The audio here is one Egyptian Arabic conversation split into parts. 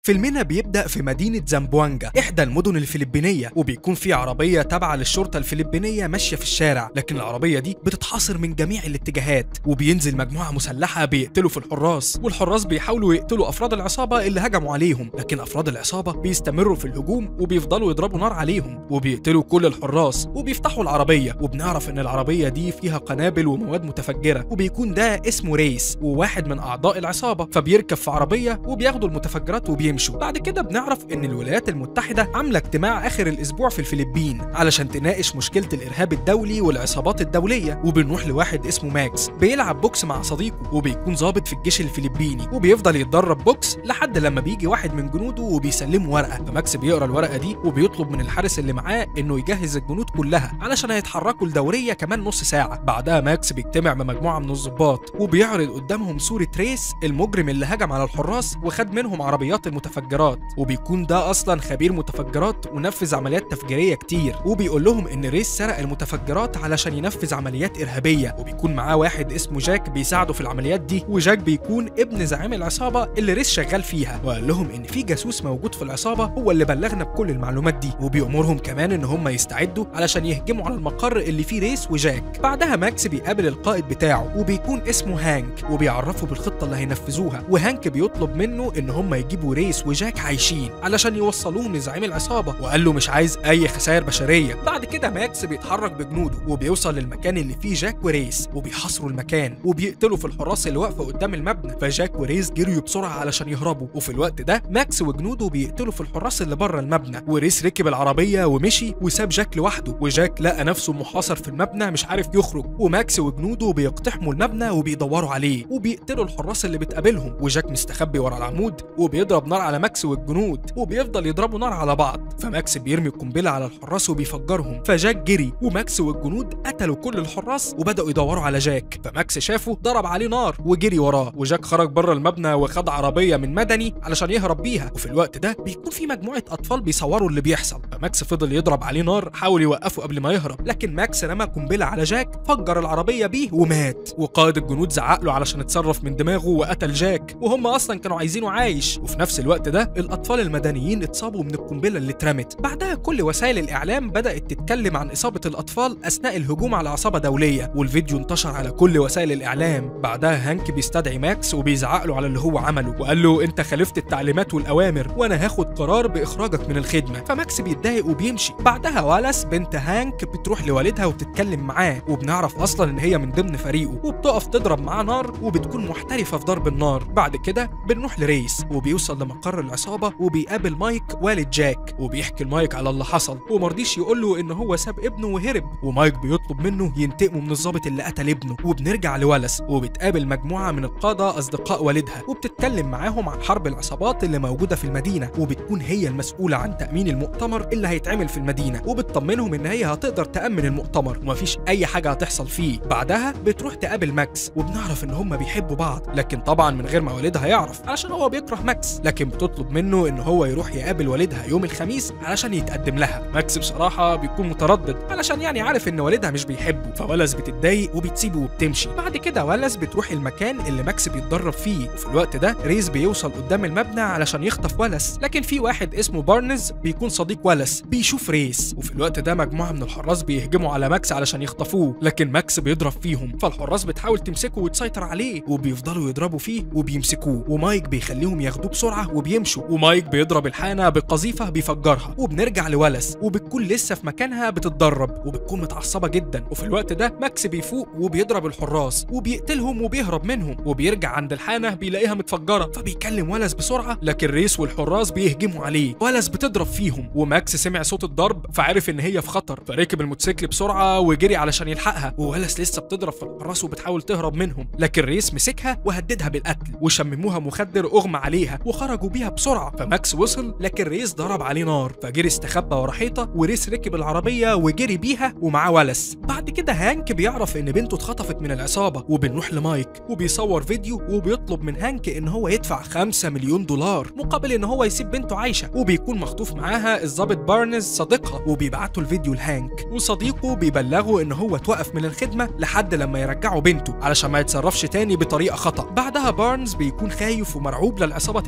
فيلمنا بيبدا في مدينه زامبوانجا احدى المدن الفلبينيه وبيكون في عربيه تابعه للشرطه الفلبينيه ماشيه في الشارع لكن العربيه دي بتتحاصر من جميع الاتجاهات وبينزل مجموعه مسلحه بيقتلوا في الحراس والحراس بيحاولوا يقتلوا افراد العصابه اللي هجموا عليهم لكن افراد العصابه بيستمروا في الهجوم وبيفضلوا يضربوا نار عليهم وبيقتلوا كل الحراس وبيفتحوا العربيه وبنعرف ان العربيه دي فيها قنابل ومواد متفجره وبيكون ده اسمه ريس وواحد من اعضاء العصابه فبيركب في عربيه وبياخدوا المتفجرات وبيمشوا بعد كده بنعرف ان الولايات المتحده عامله اجتماع اخر الاسبوع في الفلبين علشان تناقش مشكله الارهاب الدولي والعصابات الدوليه وبنروح لواحد اسمه ماكس بيلعب بوكس مع صديقه وبيكون ضابط في الجيش الفلبيني وبيفضل يتدرب بوكس لحد لما بيجي واحد من جنوده وبيسلمه ورقه فماكس بيقرا الورقه دي وبيطلب من الحارس اللي معاه انه يجهز الجنود كلها علشان هيتحركوا الدوريه كمان نص ساعه بعدها ماكس بيجتمع مع مجموعه من الضباط وبيعرض قدامهم صوره ريس المجرم اللي هجم على الحراس وخد منهم عربيات المتفجرات وبيكون ده اصلا خبير متفجرات ونفذ عمليات تفجيريه كتير وبيقول لهم ان ريس سرق المتفجرات علشان ينفذ عمليات ارهابيه وبيكون معاه واحد اسمه جاك بيساعده في العمليات دي وجاك بيكون ابن زعيم العصابه اللي ريس شغال فيها وقال لهم ان في جاسوس موجود في العصابه هو اللي بلغنا بكل المعلومات دي وبيأمرهم كمان ان هم يستعدوا علشان يهجموا على المقر اللي فيه ريس وجاك بعدها ماكس بيقابل القائد بتاعه وبيكون اسمه هانك وبيعرفه بالخطه اللي هينفذوها وهانك بيطلب منه ان هم يجيبوا ريس وجاك عايشين علشان يوصلوهم لزعيم العصابه وقال له مش عايز اي خسائر بشريه بعد كده ماكس بيتحرك بجنوده وبيوصل للمكان اللي فيه جاك وريس وبيحاصروا المكان وبيقتلوا في الحراس اللي واقفه قدام المبنى فجاك وريس جريوا بسرعه علشان يهربوا وفي الوقت ده ماكس وجنوده بيقتلوا في الحراس اللي بره المبنى وريس ركب العربيه ومشي وساب جاك لوحده وجاك لقى نفسه محاصر في المبنى مش عارف يخرج وماكس وجنوده بيقتحموا المبنى وبيدوروا عليه وبيقتلوا الحراس اللي بتقابلهم وجاك مستخبي ورا العمود وبيضرب نار على ماكس والجنود وبيفضل يضربوا نار على بعض فماكس بيرمي القنبله على الحراس وبيفجرهم فجاك جري وماكس والجنود قتلوا كل الحراس وبداوا يدوروا على جاك فماكس شافه ضرب عليه نار وجري وراه وجاك خرج بره المبنى وخد عربيه من مدني علشان يهرب بيها وفي الوقت ده بيكون في مجموعه اطفال بيصوروا اللي بيحصل فماكس فضل يضرب عليه نار حاول يوقفه قبل ما يهرب لكن ماكس رمى قنبله على جاك فجر العربيه بيه ومات وقائد الجنود زعق له علشان اتصرف من دماغه وقتل جاك وهم اصلا كانوا عايزينه عايش وفي نفس الوقت ده الاطفال المدنيين اتصابوا من القنبله اللي اترمت بعدها كل وسائل الاعلام بدات تتكلم عن اصابه الاطفال اثناء الهجوم على عصابه دوليه والفيديو انتشر على كل وسائل الاعلام بعدها هانك بيستدعي ماكس وبيزعق له على اللي هو عمله وقال له انت خالفت التعليمات والاوامر وانا هاخد قرار باخراجك من الخدمه فماكس بيتضايق وبيمشي بعدها والاس بنت هانك بتروح لوالدها وبتتكلم معاه وبنعرف اصلا ان هي من ضمن فريقه وبتقف تضرب معاه نار وبتكون محترفه في ضرب النار بعد كده بنروح لريس وبيوصل لمقر العصابه وبيقابل مايك والد جاك وبيحكي المايك على اللي حصل ومرضيش يقول له ان هو ساب ابنه وهرب ومايك بيطلب منه ينتقموا من الضابط اللي قتل ابنه وبنرجع لولس وبتقابل مجموعه من القاده اصدقاء والدها وبتتكلم معاهم عن حرب العصابات اللي موجوده في المدينه وبتكون هي المسؤوله عن تامين المؤتمر اللي هيتعمل في المدينه وبتطمنهم ان هي هتقدر تامن المؤتمر ومفيش اي حاجه هتحصل فيه بعدها بتروح تقابل ماكس وبنعرف ان هم بيحبوا بعض لكن طبعا من غير ما والدها يعرف علشان هو بيكره ماكس لكن بتطلب منه ان هو يروح يقابل والدها يوم الخميس علشان يتقدم لها ماكس بصراحه بيكون متردد علشان يعني عارف ان والدها مش بيحبه فولس بتتضايق وبتسيبه وبتمشي بعد كده ولس بتروح المكان اللي ماكس بيتدرب فيه وفي الوقت ده ريز بيوصل قدام المبنى علشان يخطف ولس لكن في واحد اسمه بارنز بيكون صديق ولس بيشوف ريس وفي الوقت ده مجموعه من الحراس بيهجموا على ماكس علشان يخطفوه لكن ماكس بيضرب فيهم فالحراس بتحاول تمسكه وتسيطر عليه وبيفضلوا يضربوا فيه وبيمسكوه ومايك بيخليهم ياخدوه بسرعه وبيمشوا ومايك بيضرب الحانه بقذيفه بيفجرها وبنرجع لولس وبتكون لسه في مكانها بتتدرب وبتكون متعصبه جدا وفي الوقت ده ماكس بيفوق وبيضرب الحراس وبيقتلهم وبيهرب منهم وبيرجع عند الحانه بيلاقيها متفجره فبيكلم ولس بسرعه لكن ريس والحراس بيهجموا عليه ولس بتضرب فيهم وماكس سمع صوت الضرب فعرف ان هي في خطر فركب الموتوسيكل بسرعه وجري علشان يلحقها وولس لسه بتضرب في الحراس وبتحاول تهرب منهم لكن ريس مسكها وهددها بالقتل وشمموها مخدر اغمى عليها وخرجوا بيها بسرعه فماكس وصل لكن ريس ضرب عليه نار فجري استخبى ورا حيطه وريس ركب العربيه وجري بيها ومعاه ولس بعد كده هانك بيعرف ان بنته اتخطفت من العصابه وبنروح لمايك وبيصور فيديو وبيطلب من هانك ان هو يدفع 5 مليون دولار مقابل ان هو يسيب بنته عايشه وبيكون مخطوف معاها الضابط بارنز صديقها وبيبعتوا الفيديو لهانك وصديقه بيبلغه ان هو توقف من الخدمه لحد لما يرجعوا بنته علشان ما يتصرفش تاني بطريقه خطا بعدها بارنز بيكون خايف ومرعوب للعصابه تقتلهم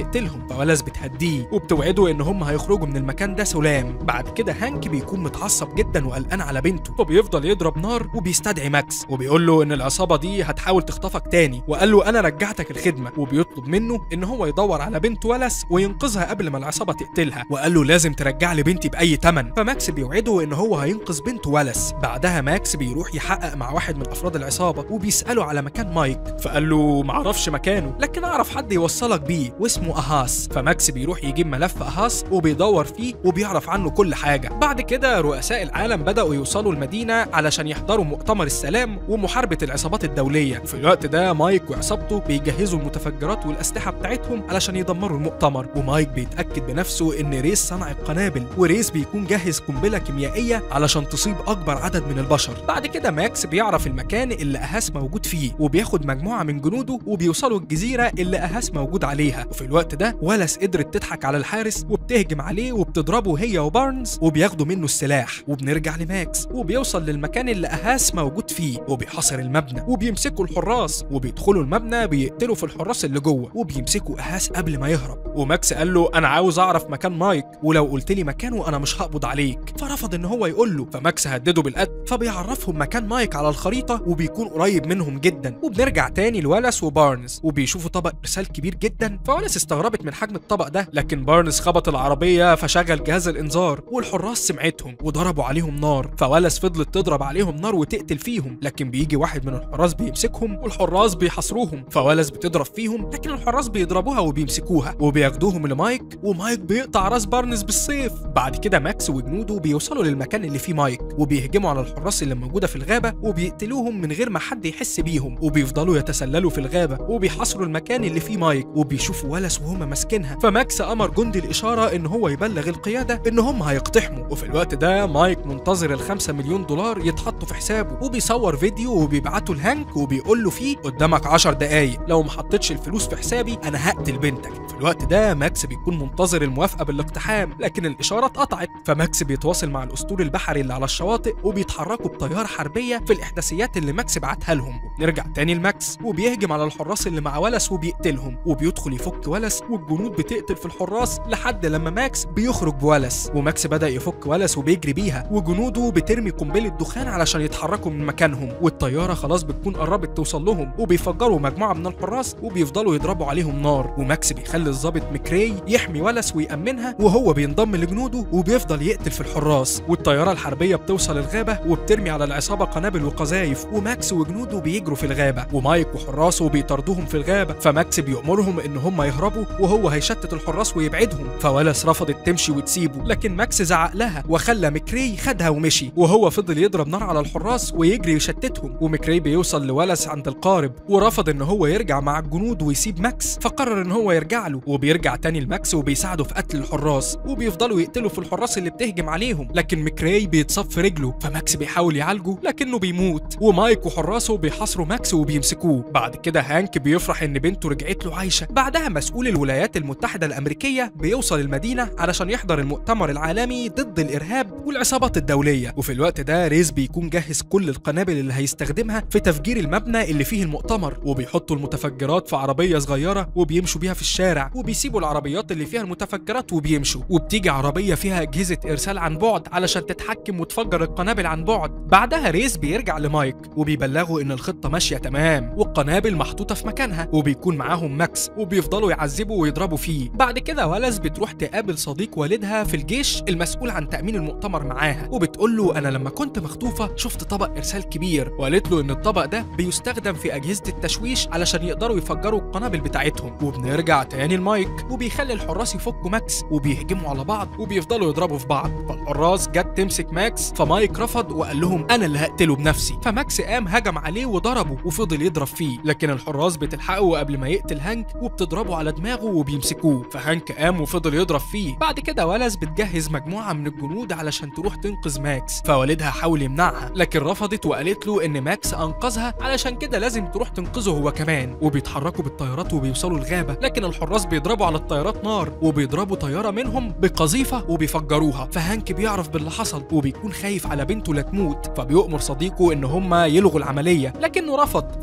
فولس بتهديه وبتوعده ان هم هيخرجوا من المكان ده سلام بعد كده هانك بيكون متعصب جدا وقلقان على بنته فبيفضل يضرب نار وبيستدعي ماكس وبيقول له ان العصابه دي هتحاول تخطفك تاني وقال له انا رجعتك الخدمه وبيطلب منه ان هو يدور على بنت ولس وينقذها قبل ما العصابه تقتلها وقال له لازم ترجع لي بنتي باي ثمن فماكس بيوعده ان هو هينقذ بنت ولس بعدها ماكس بيروح يحقق مع واحد من افراد العصابه وبيساله على مكان مايك فقال له معرفش مكانه لكن اعرف حد يوصلك بيه واسمه اهاس فماكس بيروح يجيب ملف اهاس وبيدور فيه وبيعرف عنه كل حاجه بعد كده رؤساء العالم بداوا يوصلوا المدينه علشان يحضروا مؤتمر السلام ومحاربه العصابات الدوليه في الوقت ده مايك وعصابته بيجهزوا المتفجرات والاسلحه بتاعتهم علشان يدمروا المؤتمر ومايك بيتاكد بنفسه ان ريس صنع القنابل وريس بيكون جهز قنبله كيميائيه علشان تصيب اكبر عدد من البشر بعد كده ماكس بيعرف المكان اللي اهاس موجود فيه وبياخد مجموعه من جنوده وبيوصلوا الجزيره اللي اهاس موجود عليها وفي الوقت ده ولس قدرت تضحك على الحارس وبتهجم عليه وبتضربه هي وبارنز وبياخدوا منه السلاح وبنرجع لماكس وبيوصل للمكان اللي اهاس موجود فيه وبيحاصر المبنى وبيمسكوا الحراس وبيدخلوا المبنى بيقتلوا في الحراس اللي جوه وبيمسكوا اهاس قبل ما يهرب وماكس قال له انا عاوز اعرف مكان مايك ولو قلت لي مكانه انا مش هقبض عليك فرفض ان هو يقول له فماكس هدده بالقتل فبيعرفهم مكان مايك على الخريطه وبيكون قريب منهم جدا وبنرجع تاني لولس وبارنز وبيشوفوا طبق ارسال كبير جدا فولس استغربت من حجم الطبق ده لكن بارنز خبط العربيه فشغل جهاز الانذار والحراس سمعتهم وضربوا عليهم نار فولس فضلت تضرب عليهم نار وتقتل فيهم لكن بيجي واحد من الحراس بيمسكهم والحراس بيحاصروهم فولس بتضرب فيهم لكن الحراس بيضربوها وبيمسكوها وبياخدوهم لمايك ومايك بيقطع راس بارنز بالسيف بعد كده ماكس وجنوده بيوصلوا للمكان اللي فيه مايك وبيهجموا على الحراس اللي موجوده في الغابه وبيقتلوهم من غير ما حد يحس بيهم وبيفضلوا يتسللوا في الغابه وبيحاصروا المكان اللي فيه مايك وبيشوفوا ولس وهما ماسكينها فماكس امر جندي الاشاره ان هو يبلغ القياده ان هم هيقتحموا وفي الوقت ده مايك منتظر الخمسة مليون دولار يتحطوا في حسابه وبيصور فيديو وبيبعته لهانك وبيقول له فيه قدامك 10 دقايق لو ما حطيتش الفلوس في حسابي انا هقتل بنتك في الوقت ده ماكس بيكون منتظر الموافقه بالاقتحام لكن الاشاره اتقطعت فماكس بيتواصل مع الاسطول البحري اللي على الشواطئ وبيتحركوا بطياره حربيه في الاحداثيات اللي ماكس بعتها لهم وبنرجع تاني لماكس وبيهجم على الحراس اللي مع ولس وبيقتلهم وبيدخل يفك ولس والجنود بتقتل في الحراس لحد لما ماكس بيخرج بولس وماكس بدا يفك ولس وبيجري بيها وجنوده بترمي قنبله دخان علشان يتحركوا من مكانهم والطياره خلاص بتكون قربت توصل لهم وبيفجروا مجموعه من الحراس وبيفضلوا يضربوا عليهم نار وماكس بيخلي الضابط مكري يحمي ولس ويأمنها وهو بينضم لجنوده وبيفضل يقتل في الحراس والطياره الحربيه بتوصل الغابه وبترمي على العصابه قنابل وقذايف وماكس وجنوده بيجروا في الغابه ومايك وحراسه بيطاردوهم في الغابه فماكس بيأمرهم ان هم يهربوا وهو هيشتت الحراس ويبعدهم فولس رفضت تمشي وتسيبه لكن ماكس زعق لها وخلى مكري خدها ومشي وهو فضل يضرب نار على الحراس ويجري يشتتهم ومكري بيوصل لولس عند القارب ورفض ان هو يرجع مع الجنود ويسيب ماكس فقرر ان هو يرجع له وبيرجع تاني لماكس وبيساعده في قتل الحراس وبيفضلوا يقتلوا في الحراس اللي بتهجم عليهم لكن مكري بيتصاب في رجله فماكس بيحاول يعالجه لكنه بيموت ومايك وحراسه بيحاصروا ماكس وبيمسكوه بعد كده هانك بيفرح ان بنته رجعت له عايشه بعدها مسؤول الولايات المتحده الامريكيه بيوصل المدينه علشان يحضر المؤتمر العالمي ضد الارهاب والعصابات الدوليه وفي الوقت ده ريز بيكون جهز كل القنابل اللي هيستخدمها في تفجير المبنى اللي فيه المؤتمر وبيحطوا المتفجرات في عربيه صغيره وبيمشوا بيها في الشارع وبيسيبوا العربيات اللي فيها المتفجرات وبيمشوا وبتيجي عربيه فيها اجهزه ارسال عن بعد علشان تتحكم وتفجر القنابل عن بعد بعدها ريز بيرجع لمايك وبيبلغه ان الخطه ماشيه تمام والقنابل محطوطه في مكانها وبيكون معاهم ماكس وبيفضلوا يعذبوا ويضربوا فيه بعد كده ولس بتروح تقابل صديق والدها في الجيش المسؤول عن تامين المؤتمر معاها وبتقول له انا لما كنت مخطوفه شفت طبق ارسال كبير وقالت له ان الطبق ده بيستخدم في اجهزه التشويش علشان يقدروا يفجروا القنابل بتاعتهم وبنرجع تاني المايك وبيخلي الحراس يفكوا ماكس وبيهجموا على بعض وبيفضلوا يضربوا في بعض فالحراس جت تمسك ماكس فمايك رفض وقال لهم انا اللي هقتله بنفسي فماكس قام هجم عليه وضربه وفضل يضرب فيه لكن الحراس بتلحقه قبل ما يقتل هانك وبتضربه على دماغه وبيمسكوه فهانك قام وفضل يضرب فيه بعد كده ولس بتجهز مجموعه من الجنود علشان تروح تنقذ ماكس فوالدها حاول يمنعها لكن رفضت وقالت له ان ماكس انقذها علشان كده لازم تروح تنقذه هو كمان وبيتحركوا بالطيارات وبيوصلوا الغابه لكن الحراس بيضربوا على الطيارات نار وبيضربوا طياره منهم بقذيفه وبيفجروها فهانك بيعرف باللي حصل وبيكون خايف على بنته لا تموت فبيؤمر صديقه ان هم يلغوا العمليه لكنه رفض فهانك بياخد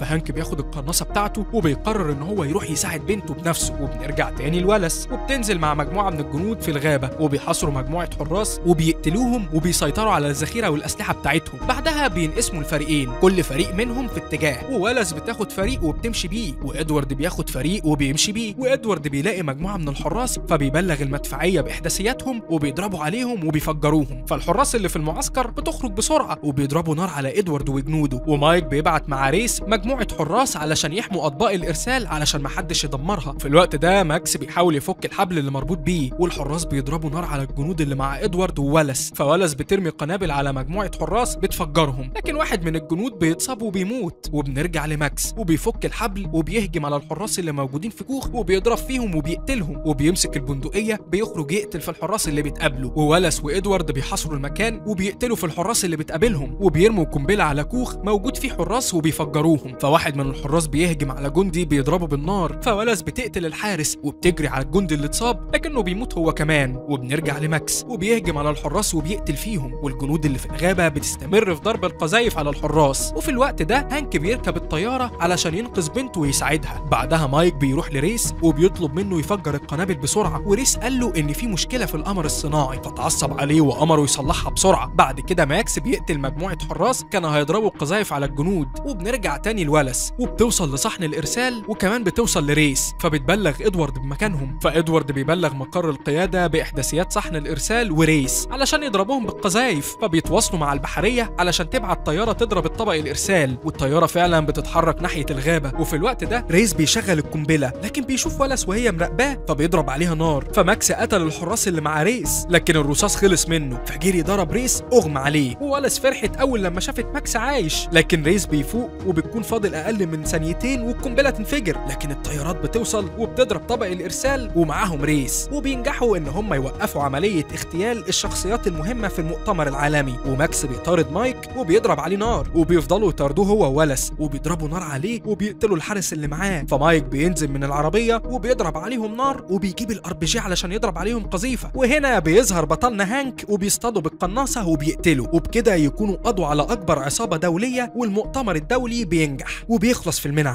بياخد القناصه بتاعته وبيقرر ان هو يروح يساعد بنته بنفسه وبنرجع تاني لولس وبتنزل مع مجموعه من الجنود في الغابه وبيحاصروا مجموعه حراس وبيقتلوهم وبيسيطروا على الذخيره والاسلحه بتاعتهم بعدها بينقسموا الفريقين كل فريق منهم في اتجاه وولس بتاخد فريق وبتمشي بيه وادوارد بياخد فريق وبيمشي بيه وادوارد بيلاقي مجموعه من الحراس فبيبلغ المدفعيه باحداثياتهم وبيضربوا عليهم وبيفجروهم فالحراس اللي في المعسكر بتخرج بسرعه وبيضربوا نار على ادوارد وجنوده ومايك بيبعت مع ريس مجموعه حراس علشان يحموا اطباق الارسال علشان محدش يدمرها في الوقت ده ماكس بيحاول يفك الحبل اللي مربوط بيه والحراس بيضربوا نار على الجنود اللي مع ادوارد وولس فولس بترمي قنابل على مجموعه حراس بتفجرهم لكن واحد من الجنود بيتصاب وبيموت وبنرجع لماكس وبيفك الحبل وبيهجم على الحراس اللي موجودين في كوخ وبيضرب فيهم وبيقتلهم وبيمسك البندقيه بيخرج يقتل في الحراس اللي بتقابله وولس وادوارد بيحاصروا المكان وبيقتلوا في الحراس اللي بتقابلهم وبيرموا قنبله على كوخ موجود فيه حراس وبيفجروهم فواحد من الحراس بيهجم على جندي بيضربه بالنار فولس بتقتل الحارس وبتجري على الجندي اللي اتصاب لكنه بيموت هو كمان وبنرجع لماكس وبيهجم على الحراس وبيقتل فيهم والجنود اللي في الغابه بتستمر في ضرب القذايف على الحراس وفي الوقت ده هانك بيركب الطياره علشان ينقذ بنته ويساعدها بعدها مايك بيروح لريس وبيطلب منه يفجر القنابل بسرعه وريس قال له ان في مشكله في القمر الصناعي فتعصب عليه وامره يصلحها بسرعه بعد كده ماكس بيقتل مجموعه حراس كانوا هيضربوا القذايف على الجنود وبنرجع تاني لولس وبتوصل لصحن الارسال وكمان بتوصل لريس فبتبلغ ادوارد بمكانهم فادوارد بيبلغ مقر القياده باحداثيات صحن الارسال وريس علشان يضربوهم بالقذايف فبيتواصلوا مع البحريه علشان تبعت طياره تضرب الطبق الارسال والطياره فعلا بتتحرك ناحيه الغابه وفي الوقت ده ريس بيشغل القنبله لكن بيشوف ولس وهي مراقباه فبيضرب عليها نار فماكس قتل الحراس اللي مع ريس لكن الرصاص خلص منه فجري ضرب ريس اغمى عليه وولس فرحت اول لما شافت ماكس عايش لكن ريس بيفوق وبتكون فاضل اقل من ثانيتين والقنبله تنفجر لكن الطيارات بتوصل وبتضرب طبق الارسال ومعاهم ريس وبينجحوا ان هم يوقفوا عمليه اغتيال الشخصيات المهمه في المؤتمر العالمي وماكس بيطارد مايك وبيضرب عليه نار وبيفضلوا يطاردوه هو وولس وبيضربوا نار عليه وبيقتلوا الحارس اللي معاه فمايك بينزل من العربيه وبيضرب عليهم نار وبيجيب الار بي جي علشان يضرب عليهم قذيفه وهنا بيظهر بطلنا هانك وبيصطادوا بالقناصه وبيقتلوا وبكده يكونوا قضوا على اكبر عصابه دوليه والمؤتمر الدولي بينجح وبيخلص فيلمنا